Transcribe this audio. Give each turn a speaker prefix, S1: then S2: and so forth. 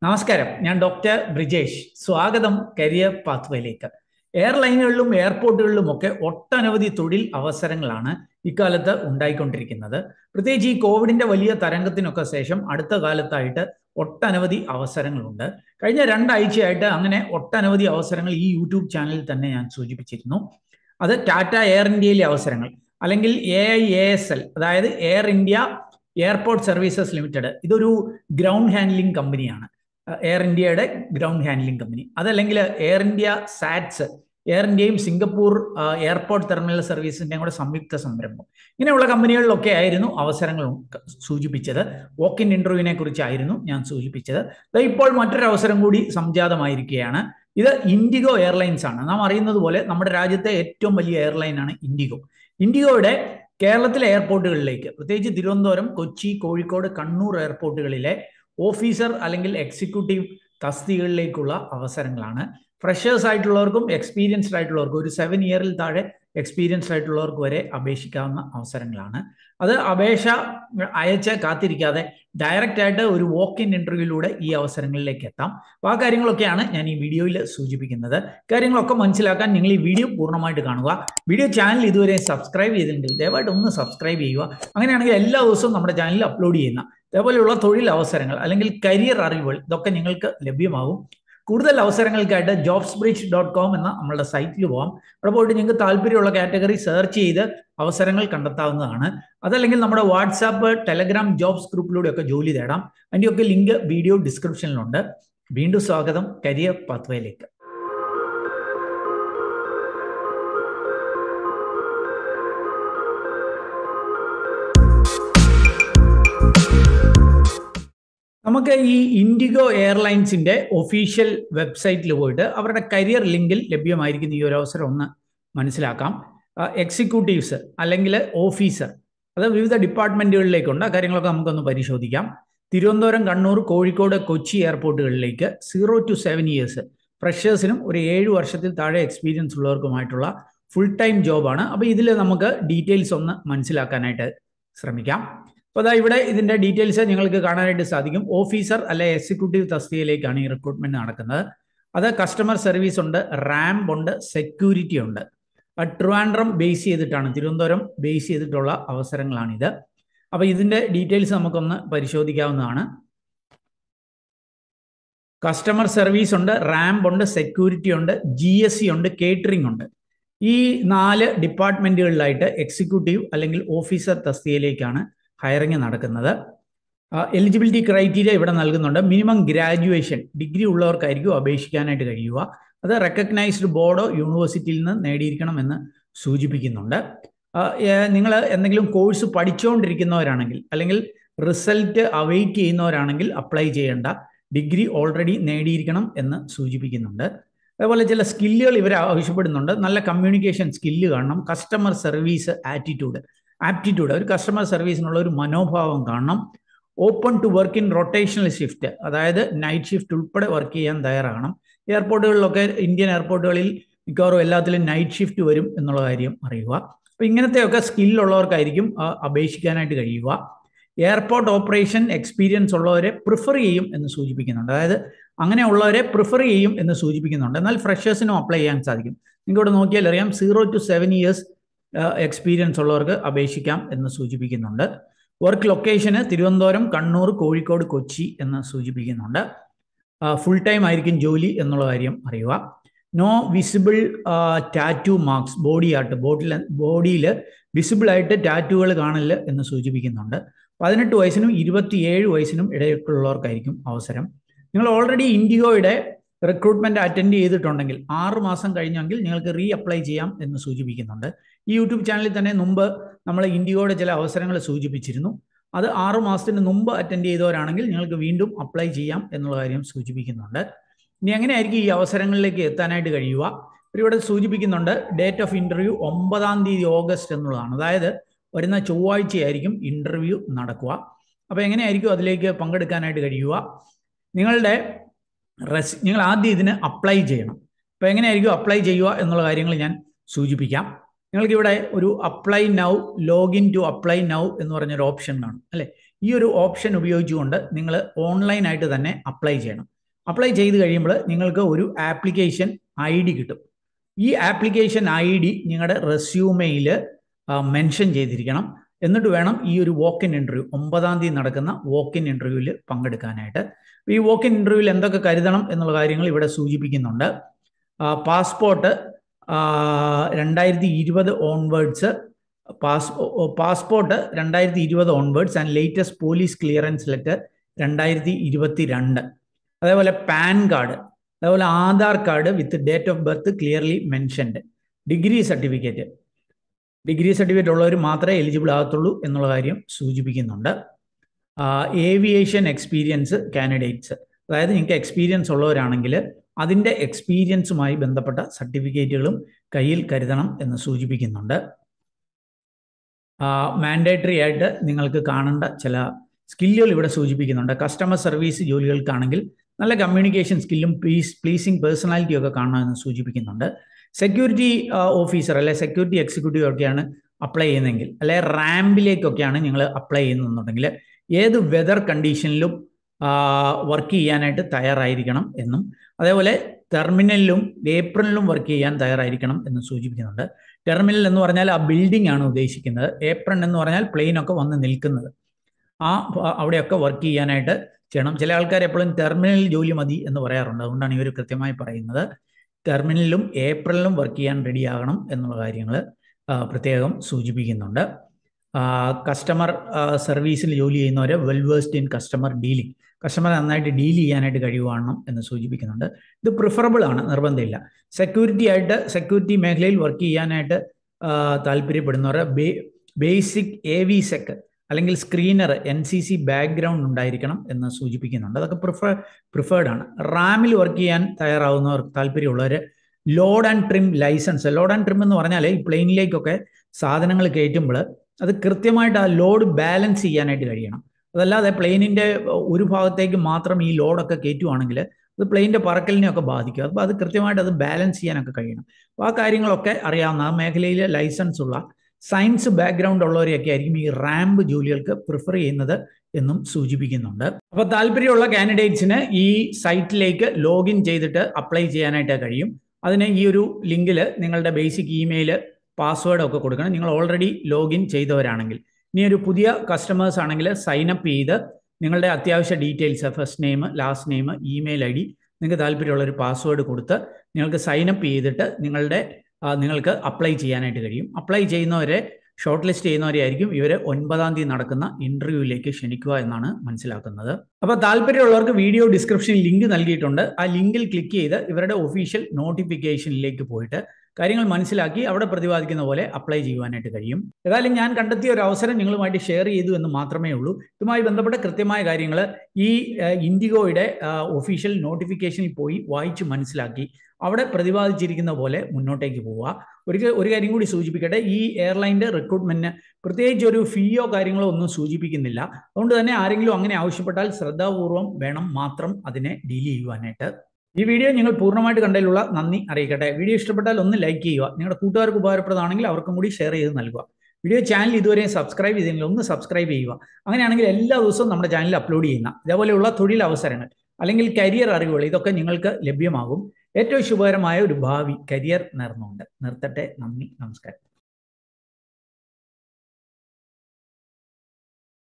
S1: നമസ്കാരം ഞാൻ ഡോക്ടർ ബ്രിജേഷ് സ്വാഗതം കരിയർ പാത്വേയിലേക്ക് എയർലൈനുകളിലും എയർപോർട്ടുകളിലും ഒക്കെ ഒട്ടനവധി തൊഴിൽ അവസരങ്ങളാണ് ഇക്കാലത്ത് ഉണ്ടായിക്കൊണ്ടിരിക്കുന്നത് പ്രത്യേകിച്ച് ഈ കോവിഡിന്റെ വലിയ തരംഗത്തിനൊക്കെ ശേഷം അടുത്ത കാലത്തായിട്ട് ഒട്ടനവധി അവസരങ്ങളുണ്ട് കഴിഞ്ഞ രണ്ടാഴ്ചയായിട്ട് അങ്ങനെ ഒട്ടനവധി അവസരങ്ങൾ ഈ യൂട്യൂബ് ചാനലിൽ തന്നെ ഞാൻ സൂചിപ്പിച്ചിരുന്നു അത് ടാറ്റ എയർ ഇന്ത്യയിലെ അവസരങ്ങൾ അല്ലെങ്കിൽ A I A S L അതായത് air India airport services limited ഇതൊരു ഗ്രൗണ്ട് ഹാൻഡ്ലിംഗ് കമ്പനിയാണ് എയർ ഇന്ത്യയുടെ ഗ്രൗണ്ട് ഹാൻഡ്ലിംഗ് കമ്പനി അതല്ലെങ്കിൽ എയർ ഇന്ത്യ സാറ്റ്സ് എയർ ഇന്ത്യയും സിംഗപ്പൂർ എയർപോർട്ട് ടെർമിനൽ സർവീസിന്റെയും കൂടെ സംയുക്ത സംരംഭം ഇങ്ങനെയുള്ള കമ്പനികളിലൊക്കെ ആയിരുന്നു അവസരങ്ങൾ സൂചിപ്പിച്ചത് വോക്ക് ഇൻ ഇന്റർവ്യൂവിനെ കുറിച്ചായിരുന്നു ഞാൻ സൂചിപ്പിച്ചത് ഇപ്പോൾ മറ്റൊരു അവസരം കൂടി സംജാതമായിരിക്കുകയാണ് ഇത് ഇൻഡിഗോ എയർലൈൻസ് ആണ് നാം അറിയുന്നത് പോലെ നമ്മുടെ രാജ്യത്തെ ഏറ്റവും വലിയ എയർലൈനാണ് ഇൻഡിഗോ ഇൻഡിഗോയുടെ കേരളത്തിലെ എയർപോർട്ടുകളിലേക്ക് പ്രത്യേകിച്ച് തിരുവനന്തപുരം കൊച്ചി കോഴിക്കോട് കണ്ണൂർ എയർപോർട്ടുകളിലെ ഓഫീസർ അല്ലെങ്കിൽ എക്സിക്യൂട്ടീവ് തസ്തികകളിലേക്കുള്ള അവസരങ്ങളാണ് ഫ്രഷേഴ്സ് ആയിട്ടുള്ളവർക്കും എക്സ്പീരിയൻസ്ഡ് ആയിട്ടുള്ളവർക്കും ഒരു സെവൻ ഇയറിൽ താഴെ എക്സ്പീരിയൻസ്ഡ് ആയിട്ടുള്ളവർക്ക് വരെ അപേക്ഷിക്കാവുന്ന അവസരങ്ങളാണ് അത് അപേക്ഷ അയച്ച് കാത്തിരിക്കാതെ ഡയറക്റ്റ് ആയിട്ട് ഒരു വോക്ക് ഇൻ ഇന്റർവ്യൂയിലൂടെ ഈ അവസരങ്ങളിലേക്ക് എത്താം അപ്പോൾ ആ കാര്യങ്ങളൊക്കെയാണ് ഞാൻ ഈ വീഡിയോയിൽ സൂചിപ്പിക്കുന്നത് കാര്യങ്ങളൊക്കെ മനസ്സിലാക്കാൻ നിങ്ങൾ ഈ വീഡിയോ പൂർണ്ണമായിട്ട് കാണുക വീഡിയോ ചാനൽ ഇതുവരെ സബ്സ്ക്രൈബ് ചെയ്തിട്ടുണ്ട് ദയവായിട്ട് ഒന്ന് സബ്സ്ക്രൈബ് ചെയ്യുക അങ്ങനെയാണെങ്കിൽ എല്ലാ ദിവസവും നമ്മുടെ ചാനലിൽ അപ്ലോഡ് ചെയ്യുന്ന അതേപോലെയുള്ള തൊഴിൽ അവസരങ്ങൾ അല്ലെങ്കിൽ കരിയർ അറിവുകൾ ഇതൊക്കെ നിങ്ങൾക്ക് ലഭ്യമാകും കൂടുതൽ അവസരങ്ങൾക്കായിട്ട് ജോബ്സ് ബ്രിഡ്ജ് ഡോട്ട് കോം എന്ന നമ്മളുടെ സൈറ്റിൽ പോകാം അവിടെ പോയിട്ട് നിങ്ങൾക്ക് താല്പര്യമുള്ള കാറ്റഗറി സെർച്ച് ചെയ്ത് അവസരങ്ങൾ കണ്ടെത്താവുന്നതാണ് അതല്ലെങ്കിൽ നമ്മുടെ വാട്സാപ്പ് ടെലഗ്രാം ജോബ്സ് ഗ്രൂപ്പിലൂടെയൊക്കെ ജോലി തേടാം അതിൻ്റെയൊക്കെ ലിങ്ക് വീഡിയോ ഡിസ്ക്രിപ്ഷനിലുണ്ട് വീണ്ടും സ്വാഗതം കരിയർ പാത്വയിലേക്ക് നമുക്ക് ഈ ഇൻഡിഗോ എയർലൈൻസിന്റെ ഒഫീഷ്യൽ വെബ്സൈറ്റിൽ പോയിട്ട് അവരുടെ കരിയർ ലിങ്കിൽ ലഭ്യമായിരിക്കുന്ന ഈ ഒരു അവസരം ഒന്ന് മനസ്സിലാക്കാം എക്സിക്യൂട്ടീവ്സ് അല്ലെങ്കിൽ ഓഫീസർ അത് വിവിധ ഡിപ്പാർട്ട്മെന്റുകളിലേക്കുണ്ട് ആ കാര്യങ്ങളൊക്കെ നമുക്കൊന്ന് പരിശോധിക്കാം തിരുവനന്തപുരം കണ്ണൂർ കോഴിക്കോട് കൊച്ചി എയർപോർട്ടുകളിലേക്ക് സീറോ ടു സെവൻ ഇയേഴ്സ് ഫ്രഷേഴ്സിനും ഒരു ഏഴ് വർഷത്തിൽ താഴെ എക്സ്പീരിയൻസ് ഉള്ളവർക്കുമായിട്ടുള്ള ഫുൾ ടൈം ജോബാണ് അപ്പോൾ ഇതിൽ നമുക്ക് ഡീറ്റെയിൽസ് ഒന്ന് മനസ്സിലാക്കാനായിട്ട് ശ്രമിക്കാം അപ്പോൾ അതാ ഇവിടെ ഇതിന്റെ ഡീറ്റെയിൽസ് നിങ്ങൾക്ക് കാണാനായിട്ട് സാധിക്കും ഓഫീസർ അല്ലെ എക്സിക്യൂട്ടീവ് തസ്തികയിലേക്കാണ് ഈ റിക്രൂട്ട്മെന്റ് നടക്കുന്നത് അത് കസ്റ്റമർ സർവീസ് ഉണ്ട് റാമ്പ് ഉണ്ട് സെക്യൂരിറ്റി ഉണ്ട് ട്രിവാൻഡ്രം ബേസ് ചെയ്തിട്ടാണ് തിരുവനന്തപുരം ബേസ് ചെയ്തിട്ടുള്ള അവസരങ്ങളാണിത് അപ്പോൾ ഇതിന്റെ ഡീറ്റെയിൽസ് നമുക്കൊന്ന് പരിശോധിക്കാവുന്നതാണ് കസ്റ്റമർ സർവീസ് ഉണ്ട് റാമ്പ് ഉണ്ട് സെക്യൂരിറ്റി ഉണ്ട് ജി എസ് സി ഉണ്ട് കേറ്ററിംഗ് ഉണ്ട് ഈ നാല് ഡിപ്പാർട്ട്മെന്റുകളിലായിട്ട് എക്സിക്യൂട്ടീവ് അല്ലെങ്കിൽ ഓഫീസർ തസ്തികയിലേക്കാണ് ഹയറിംഗ് നടക്കുന്നത് എലിജിബിലിറ്റി ക്രൈറ്റീരിയ ഇവിടെ നൽകുന്നുണ്ട് മിനിമം ഗ്രാജുവേഷൻ ഡിഗ്രി ഉള്ളവർക്കായിരിക്കും അപേക്ഷിക്കാനായിട്ട് കഴിയുക അത് റെക്കഗ്നൈസ്ഡ് ബോർഡോ യൂണിവേഴ്സിറ്റിയിൽ നിന്ന് നേടിയിരിക്കണം എന്ന് സൂചിപ്പിക്കുന്നുണ്ട് നിങ്ങൾ എന്തെങ്കിലും കോഴ്സ് പഠിച്ചുകൊണ്ടിരിക്കുന്നവരാണെങ്കിൽ അല്ലെങ്കിൽ റിസൾട്ട് അവൈറ്റ് ചെയ്യുന്നവരാണെങ്കിൽ അപ്ലൈ ചെയ്യേണ്ട ഡിഗ്രി ഓൾറെഡി നേടിയിരിക്കണം എന്ന് സൂചിപ്പിക്കുന്നുണ്ട് അതേപോലെ ചില സ്കില്ലുകൾ ഇവർ ആവശ്യപ്പെടുന്നുണ്ട് നല്ല കമ്മ്യൂണിക്കേഷൻ സ്കില്ല് കാണണം കസ്റ്റമർ സർവീസ് ആറ്റിറ്റ്യൂഡ് ആപ്റ്റിറ്റ്യൂഡ് ഒരു കസ്റ്റമർ സർവീസിനുള്ള ഒരു മനോഭാവം കാണണം open to work in rotational shift അതായത് നൈറ്റ് ഷിഫ്റ്റ് ഉൾപ്പെടെ വർക്ക് ചെയ്യാൻ തയ്യാറാകണം എയർപോർട്ടുകളിലൊക്കെ ഇന്ത്യൻ എയർപോർട്ടുകളിൽ മിക്കവാറും എല്ലാത്തിലും നൈറ്റ് ഷിഫ്റ്റ് വരും എന്നുള്ള കാര്യം അറിയുക അപ്പോൾ ഇങ്ങനത്തെയൊക്കെ സ്കില്ലുള്ളവർക്കായിരിക്കും അപേക്ഷിക്കാനായിട്ട് കഴിയുക എയർപോർട്ട് ഓപ്പറേഷൻ എക്സ്പീരിയൻസ് ഉള്ളവരെ പ്രിഫർ ചെയ്യും എന്ന് സൂചിപ്പിക്കുന്നുണ്ട് അതായത് അങ്ങനെയുള്ളവരെ പ്രിഫർ ചെയ്യും എന്ന് സൂചിപ്പിക്കുന്നുണ്ട് എന്നാൽ ഫ്രഷേഴ്സിനും അപ്ലൈ ചെയ്യാൻ സാധിക്കും നിങ്ങൾക്ക് ഇവിടെ നോക്കിയാൽ അറിയാം zero to seven years experience ഉള്ളവർക്ക് അപേക്ഷിക്കാം എന്ന് സൂചിപ്പിക്കുന്നുണ്ട് വർക്ക് ലൊക്കേഷന് തിരുവനന്തപുരം കണ്ണൂർ കോഴിക്കോട് കൊച്ചി എന്ന് സൂചിപ്പിക്കുന്നുണ്ട് ഫുൾ ടൈം ആയിരിക്കും ജോലി എന്നുള്ള കാര്യം അറിയുക no visible tattoo marks body art ബോഡിൽ ബോഡിയിൽ വിസിബിൾ ആയിട്ട് ടാറ്റുകൾ കാണില്ല എന്ന് സൂചിപ്പിക്കുന്നുണ്ട് പതിനെട്ട് വയസ്സിനും ഇരുപത്തിയേഴ് വയസ്സിനും ഇടയ്ക്കുള്ളവർക്കായിരിക്കും അവസരം നിങ്ങൾ ഓൾറെഡി ഇൻഡിഗോയുടെ റിക്രൂട്ട്മെന്റ് അറ്റൻഡ് ചെയ്തിട്ടുണ്ടെങ്കിൽ ആറ് മാസം കഴിഞ്ഞെങ്കിൽ നിങ്ങൾക്ക് റീ അപ്ലൈ ചെയ്യാം എന്ന് സൂചിപ്പിക്കുന്നുണ്ട് ഈ യൂട്യൂബ് ചാനലിൽ തന്നെ മുമ്പ് നമ്മൾ ഇന്ത്യയുടെ ചില അവസരങ്ങൾ സൂചിപ്പിച്ചിരുന്നു അത് ആറു മാസത്തിന് മുമ്പ് അറ്റൻഡ് ചെയ്തവരാണെങ്കിൽ നിങ്ങൾക്ക് വീണ്ടും അപ്ലൈ ചെയ്യാം എന്നുള്ള കാര്യം സൂചിപ്പിക്കുന്നുണ്ട് ഇനി എങ്ങനെയായിരിക്കും ഈ അവസരങ്ങളിലേക്ക് എത്താനായിട്ട് കഴിയുക ഇവിടെ സൂചിപ്പിക്കുന്നുണ്ട് ഡേറ്റ് ഓഫ് ഇന്റർവ്യൂ ഒമ്പതാം തീയതി ഓഗസ്റ്റ് എന്നുള്ളതാണ് അതായത് വരുന്ന ചൊവ്വാഴ്ചയായിരിക്കും ഇന്റർവ്യൂ നടക്കുക അപ്പോൾ എങ്ങനെയായിരിക്കും അതിലേക്ക് പങ്കെടുക്കാനായിട്ട് കഴിയുക നിങ്ങളുടെ റെസ് നിങ്ങൾ ആദ്യം ഇതിന് അപ്ലൈ ചെയ്യണം അപ്പോൾ എങ്ങനെയായിരിക്കും അപ്ലൈ ചെയ്യുക എന്നുള്ള കാര്യങ്ങൾ ഞാൻ സൂചിപ്പിക്കാം നിങ്ങൾക്ക് ഇവിടെ ഒരു apply now login to apply now എന്ന് പറഞ്ഞൊരു ഓപ്ഷൻ കാണും അല്ലേ ഈ ഒരു ഓപ്ഷൻ ഉപയോഗിച്ചുകൊണ്ട് നിങ്ങൾ ഓൺലൈനായിട്ട് തന്നെ അപ്ലൈ ചെയ്യണം അപ്ലൈ ചെയ്ത് കഴിയുമ്പോൾ നിങ്ങൾക്ക് ഒരു ആപ്ലിക്കേഷൻ ഐ ഡി കിട്ടും ഈ ആപ്ലിക്കേഷൻ ഐ ഡി നിങ്ങളുടെ റെസ്യൂമയിൽ മെൻഷൻ ചെയ്തിരിക്കണം എന്നിട്ട് വേണം ഈ ഒരു വോക്ക് ഇൻ ഇൻ്റർവ്യൂ ഒമ്പതാം തീയതി നടക്കുന്ന വോക്ക് ഇൻ ഇൻ്റർവ്യൂവിൽ പങ്കെടുക്കാനായിട്ട് ഈ വോക്ക് ഇൻ ഇൻ്റർവ്യൂവിൽ എന്തൊക്കെ കരുതണം എന്നുള്ള കാര്യങ്ങൾ ഇവിടെ സൂചിപ്പിക്കുന്നുണ്ട് പാസ്പോർട്ട് രണ്ടായിരത്തി ഇരുപത് ഓൺവേർഡ്സ് പാസ് പാസ്പോർട്ട് രണ്ടായിരത്തി ഇരുപത് onwards and latest police clearance letter രണ്ടായിരത്തി ഇരുപത്തി രണ്ട് അതേപോലെ പാൻ കാർഡ് അതേപോലെ Aadhaar card with date of birth clearly mentioned degree certificate degree certificate ഉള്ളവർ മാത്രമേ എലിജിബിൾ ആകത്തുള്ളൂ എന്നുള്ള കാര്യം സൂചിപ്പിക്കുന്നുണ്ട് ഏവിയേഷൻ എക്സ്പീരിയൻസ് കാൻഡിഡേറ്റ്സ് അതായത് നിങ്ങൾക്ക് എക്സ്പീരിയൻസ് ഉള്ളവരാണെങ്കിൽ അതിൻ്റെ എക്സ്പീരിയൻസുമായി ബന്ധപ്പെട്ട സർട്ടിഫിക്കറ്റുകളും കയ്യിൽ കരുതണം എന്ന് സൂചിപ്പിക്കുന്നുണ്ട് മാൻഡേറ്ററി ആയിട്ട് നിങ്ങൾക്ക് കാണേണ്ട ചില സ്കില്ലുകൾ ഇവിടെ സൂചിപ്പിക്കുന്നുണ്ട് കസ്റ്റമർ സർവീസ് ജോലികൾക്കാണെങ്കിൽ നല്ല കമ്മ്യൂണിക്കേഷൻ സ്കില്ലും പ്ലീസ് പ്ലീസിങ് പേഴ്സണാലിറ്റിയും ഒക്കെ കാണണമെന്ന് സൂചിപ്പിക്കുന്നുണ്ട് സെക്യൂരിറ്റി ഓഫീസർ അല്ലെ സെക്യൂരിറ്റി എക്സിക്യൂട്ടീവ് ഒക്കെയാണ് അപ്ലൈ ചെയ്യുന്നതെങ്കിൽ അല്ലെ റാമ്പിലേക്കൊക്കെയാണ് നിങ്ങൾ അപ്ലൈ ചെയ്യുന്നുണ്ടെങ്കിൽ ഏത് വെതർ കണ്ടീഷനിലും വർക്ക് ചെയ്യാനായിട്ട് തയ്യാറായിരിക്കണം എന്നും അതേപോലെ ടെർമിനലിലും ഏപ്രിലിലും വർക്ക് ചെയ്യാൻ തയ്യാറായിരിക്കണം എന്ന് സൂചിപ്പിക്കുന്നുണ്ട് ടെർമിനൽ എന്ന് പറഞ്ഞാൽ ആ ബിൽഡിംഗ് ആണ് ഉദ്ദേശിക്കുന്നത് ഏപ്രൺ എന്ന് പറഞ്ഞാൽ പ്ലെയിൻ ഒക്കെ വന്ന് നിൽക്കുന്നത് ആ അവിടെയൊക്കെ വർക്ക് ചെയ്യാനായിട്ട് ചെയ്യണം ചില ആൾക്കാർ എപ്പോഴും ടെർമിനൽ ജോലി മതി എന്ന് പറയാറുണ്ട് അതുകൊണ്ടാണ് ഇവർ കൃത്യമായി പറയുന്നത് ടെർമിനലിലും ഏപ്രിലിലും വർക്ക് ചെയ്യാൻ റെഡി ആകണം എന്നുള്ള കാര്യങ്ങൾ പ്രത്യേകം സൂചിപ്പിക്കുന്നുണ്ട് കസ്റ്റമർ സർവീസിൽ ജോലി ചെയ്യുന്നവർ well versed in customer dealing customer നന്നായിട്ട് ഡീൽ ചെയ്യാനായിട്ട് കഴിയുവാണം എന്ന് സൂചിപ്പിക്കുന്നുണ്ട് ഇത് പ്രിഫറബിൾ ആണ് നിർബന്ധമില്ല സെക്യൂരിറ്റി ആയിട്ട് സെക്യൂരിറ്റി മേഖലയിൽ വർക്ക് ചെയ്യാനായിട്ട് താല്പര്യപ്പെടുന്നവർ ബേ ബേസിക് എ വി സെക് അല്ലെങ്കിൽ screener N C C background ഉണ്ടായിരിക്കണം എന്ന് സൂചിപ്പിക്കുന്നുണ്ട് അതൊക്കെ പ്രിഫർ പ്രിഫേർഡ് ആണ് റാമിൽ വർക്ക് ചെയ്യാൻ തയ്യാറാവുന്നവർ താല്പര്യമുള്ളവർ load and trim licence load and trim എന്ന് പറഞ്ഞാൽ ഈ പ്ലെയിനിലേക്കൊക്കെ സാധനങ്ങൾ കയറ്റുമ്പോൾ അത് കൃത്യമായിട്ട് ആ ലോഡ് ബാലൻസ് ചെയ്യാനായിട്ട് കഴിയണം അതല്ലാതെ പ്ലെയിനിൻ്റെ ഒരു ഭാഗത്തേക്ക് മാത്രം ഈ ലോഡൊക്കെ കയറ്റുവാണെങ്കിൽ അത് പ്ലെയിൻ്റെ പറക്കലിനെയൊക്കെ ബാധിക്കും അപ്പോൾ അത് കൃത്യമായിട്ട് അത് ബാലൻസ് ചെയ്യാനൊക്കെ കഴിയണം അപ്പോൾ ആ കാര്യങ്ങളൊക്കെ അറിയാവുന്ന ആ മേഖലയിൽ ലൈസൻസ് ഉള്ള സയൻസ് ബാക്ക്ഗ്രൗണ്ട് ഉള്ളവരെയൊക്കെ ആയിരിക്കും ഈ റാമ്പ് ജോലികൾക്ക് പ്രിഫർ ചെയ്യുന്നത് എന്നും സൂചിപ്പിക്കുന്നുണ്ട് അപ്പോൾ താല്പര്യമുള്ള കാൻഡിഡേറ്റ്സിന് ഈ സൈറ്റിലേക്ക് ലോഗിൻ ചെയ്തിട്ട് അപ്ലൈ ചെയ്യാനായിട്ട് കഴിയും അതിന് ഈ ഒരു ലിങ്കിൽ നിങ്ങളുടെ ബേസിക് ഇമെയിൽ പാസ്വേഡ് ഒക്കെ കൊടുക്കണം നിങ്ങൾ ഓൾറെഡി ലോഗിൻ ചെയ്തവരാണെങ്കിൽ ഇനി ഒരു പുതിയ കസ്റ്റമേഴ്സ് ആണെങ്കിൽ സൈൻ അപ്പ് ചെയ്ത് നിങ്ങളുടെ അത്യാവശ്യ details first name last name email I D നിങ്ങൾക്ക് താല്പര്യമുള്ള ഒരു പാസ്വേഡ് കൊടുത്ത് നിങ്ങൾക്ക് സൈൻ അപ്പ് ചെയ്തിട്ട് നിങ്ങളുടെ നിങ്ങൾക്ക് അപ്ലൈ ചെയ്യാനായിട്ട് കഴിയും അപ്ലൈ ചെയ്യുന്നവരെ ഷോർട്ട് ലിസ്റ്റ് ചെയ്യുന്നവരെ ആയിരിക്കും ഇവരെ ഒൻപതാം തീയതി നടക്കുന്ന ഇന്റർവ്യൂവിലേക്ക് ക്ഷണിക്കുക എന്നാണ് മനസ്സിലാക്കുന്നത് അപ്പോൾ താല്പര്യമുള്ളവർക്ക് വീഡിയോ ഡിസ്ക്രിപ്ഷനിൽ ലിങ്ക് നൽകിയിട്ടുണ്ട് ആ ലിങ്കിൽ ക്ലിക്ക് ചെയ്ത് ഇവരുടെ ഒഫീഷ്യൽ നോട്ടിഫിക്കേഷനിലേക്ക് പോയിട്ട് കാര്യങ്ങൾ മനസ്സിലാക്കി അവിടെ പ്രതിപാദിക്കുന്ന പോലെ അപ്ലൈ ചെയ്യുവാനായിട്ട് കഴിയും ഏതായാലും ഞാൻ കണ്ടെത്തിയ ഒരു അവസരം നിങ്ങളുമായിട്ട് ഷെയർ ചെയ്തു എന്ന് മാത്രമേ ഉള്ളൂ ഇതുമായി ബന്ധപ്പെട്ട കൃത്യമായ കാര്യങ്ങൾ ഈ ഇൻഡിഗോയുടെ ഒഫീഷ്യൽ നോട്ടിഫിക്കേഷനിൽ പോയി വായിച്ച് മനസ്സിലാക്കി അവിടെ പ്രതിപാദിച്ചിരിക്കുന്ന പോലെ മുന്നോട്ടേക്ക് പോവുക ഒരിക്കൽ ഒരു കാര്യം കൂടി സൂചിപ്പിക്കട്ടെ ഈ എയർലൈൻ്റെ റിക്രൂട്ട്മെന്റിന് പ്രത്യേകിച്ച് ഒരു ഫീയോ കാര്യങ്ങളോ ഒന്നും സൂചിപ്പിക്കുന്നില്ല അതുകൊണ്ട് തന്നെ ആരെങ്കിലും അങ്ങനെ ആവശ്യപ്പെട്ടാൽ ശ്രദ്ധാപൂർവം വേണം മാത്രം അതിനെ ഡീൽ ചെയ്യുവാനായിട്ട് ഈ വീഡിയോ നിങ്ങൾ പൂർണ്ണമായിട്ട് കണ്ടതിലുള്ള നന്ദി അറിയിക്കട്ടെ വീഡിയോ ഇഷ്ടപ്പെട്ടാൽ ഒന്ന് ലൈക്ക് ചെയ്യുക നിങ്ങളുടെ കൂട്ടുകാർക്ക് ഉപകാരപ്രദമാണെങ്കിൽ അവർക്കും കൂടി ഷെയർ ചെയ്ത് നൽകുക വീഡിയോ ചാനൽ ഇതുവരെയും സബ്സ്ക്രൈബ് ചെയ്തെങ്കിൽ ഒന്ന് സബ്സ്ക്രൈബ് ചെയ്യുക അങ്ങനെയാണെങ്കിൽ എല്ലാ ദിവസവും നമ്മുടെ ചാനലിൽ അപ്ലോഡ് ചെയ്യുന്ന ഇതേപോലെയുള്ള തൊഴിൽ അവസരങ്ങൾ അല്ലെങ്കിൽ കരിയർ അറിവുകൾ ഇതൊക്കെ നിങ്ങൾക്ക് ലഭ്യമാകും ഏറ്റവും ശുഭകരമായ ഒരു ഭാവി കരിയർ നേർന്നുകൊണ്ട് നിർത്തട്ടെ നന്ദി നമസ്കാരം